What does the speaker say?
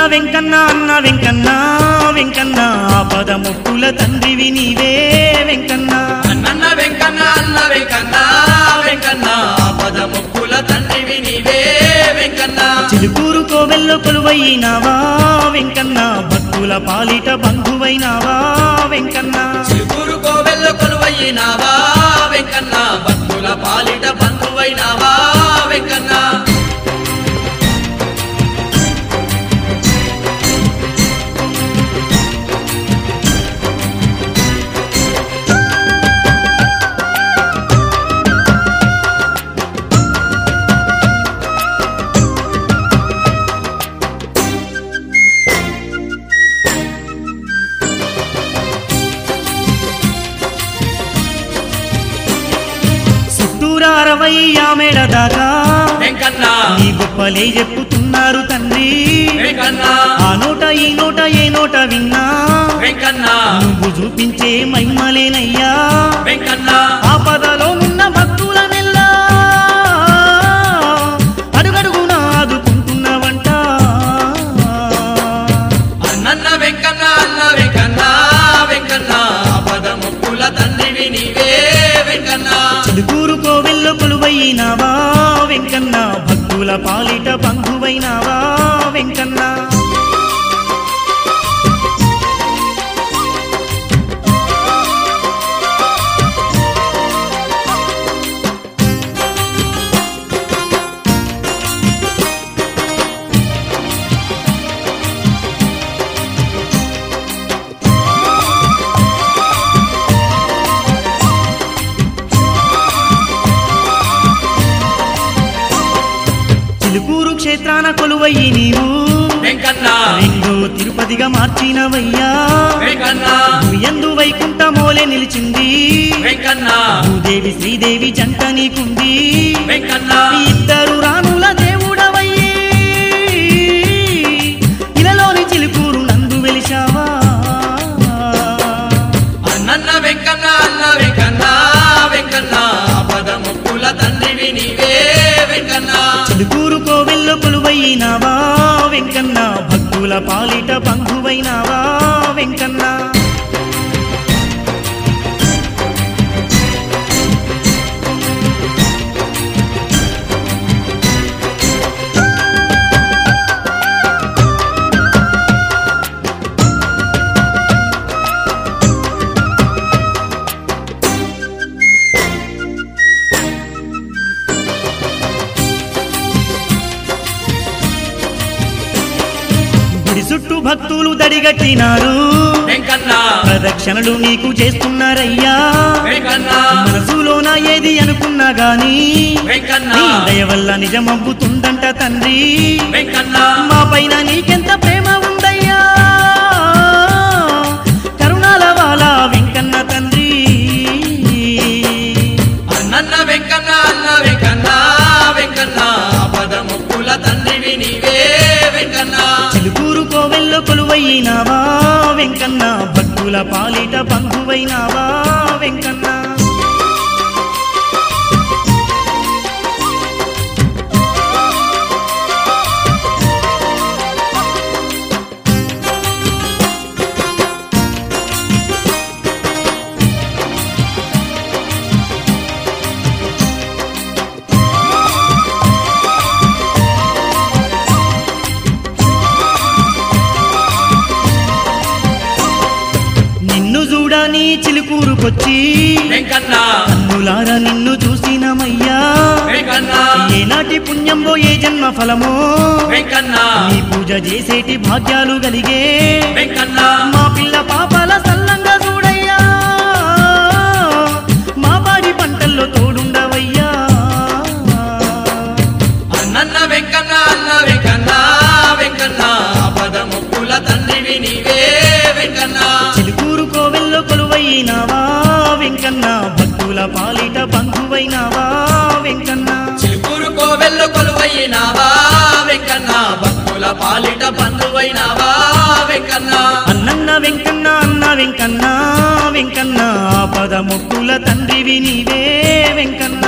వెంకన్న అన్న వెంకన్న వెంకన్న ఆపద ముక్కుల తండ్రివి నీవే వెంకన్న అన్నన్న వెంకన్న అన్న వెంకన్న వెంకన్న పద ముక్కుల తండ్రివి నీవే వెంకన్న చిలుకూరు కోవెల్లో కొలువైనావా వెంకన్న భక్తుల పాలిట బంధువైనావా వెంకన్న చిలుకూరు కోవెల్లో కొలువయ్యినావా వెంకన్న భక్తుల పాలిట బంధువైనావా వెంకన్న చుట్టూరా అరవై ఆమెడ దాకా వెంకన్న నీ గొప్పలే చెప్పుతున్నారు తండ్రి వెంకన్న ఆ నోట ఈ నోట ఏ నోట విన్నా వెంకన్న నువ్వు చూపించే మహిమలేనయ్యా వెంకన్న ఆపదలో ఉన్న భక్తుల నెల్లా అడుగడుగున ఆదుకుంటున్నవంట అన్నన్న వెంకన్న అన్న వెంకన్న వెంకన్న పద ముక్కుల తండ్రివి నీవే వెంకన్న చిలుకూరు కోవెల్లో కొలువైనావా వెంకన్న భక్తుల పాలిట బంధువైనావా వెంకన్న చిలుకూరు క్షేత్రాన కొలువయ్యి నీవు వెంకన్న రెండో తిరుపతిగా మార్చినవయ్యా వెంకన్న ఎందు వైకుంఠ మోలే నిలిచింది వెంకన్న భూదేవి శ్రీదేవి జంట నీకుంది వెంకన్న ఇద్దరు రాణుల దేవుడవయ్యి ఇలలోని చిలుకూరు నందు వెలిశావా అన్నన్న వెంకన్న అన్న వెంకన్న వెంకన్న పద ముక్కుల తండ్రివి నీవే వెంకన్న చిలుకూరు కోవెల్లో కొలువైనావా వెంకన్న భక్తుల పాలిట బంధువైనావా వెంకన్న గుడి చుట్టూ భక్తులు దడిగట్టినారు వెంకన్న ప్రదక్షిణలు నీకు చేస్తున్నారయ్యా వెంకన్న మనసులోన ఏది అనుకున్నా గాని వెంకన్న నీ దయ వల్ల నిజమవ్వుతుందంట తండ్రి వెంకన్న మా పైన నీకెంత ప్రేమ ఉందయ్యా కరుణాల వాల వెంకన్న తండ్రి అన్నన్న వెంకన్న అన్న వెంకన్న వెంకన్న పద ముక్కుల తండ్రివి నీవే వెంకన్న చిలుకూరు కోవెల్లో కొలువైనావా వెంకన్న భక్తుల పాలిట బంధువైనావా వెంకన్న నిన్ను చూడని చిలుకూరుకొచ్చి వెంకన్న కన్నులార నిన్ను చూసినమయ్యా వెంకన్న ఏనాటి పుణ్యంలో ఏ జన్మ ఫలమో వెంకన్న నీ పూజ చేసేటి భాగ్యాలు కలిగే వెంకన్న మా పిల్ల పాపాల సల్లంగా చూడయ్యా మా పాడి పంటల్లో తోడుండవయ్యా అన్నన్న వెంకన్న అన్న వెంకన్న వెంకన్న పద ముక్కుల తండ్రివి నీవే వెంకన్న చిలుకూరు కోవెల్లో కొలువైనావా వెంకన్న భక్తుల పాలిట బంధువైనావా వెంకన్న చిలుకూరు కోవెల్లో కొలువయ్యినావా వెంకన్న భక్తుల పాలిట బంధువైనావా వెంకన్న అన్నన్న వెంకన్న అన్న వెంకన్న వెంకన్న ఆపద ముక్కుల తండ్రివి నీవే వెంకన్న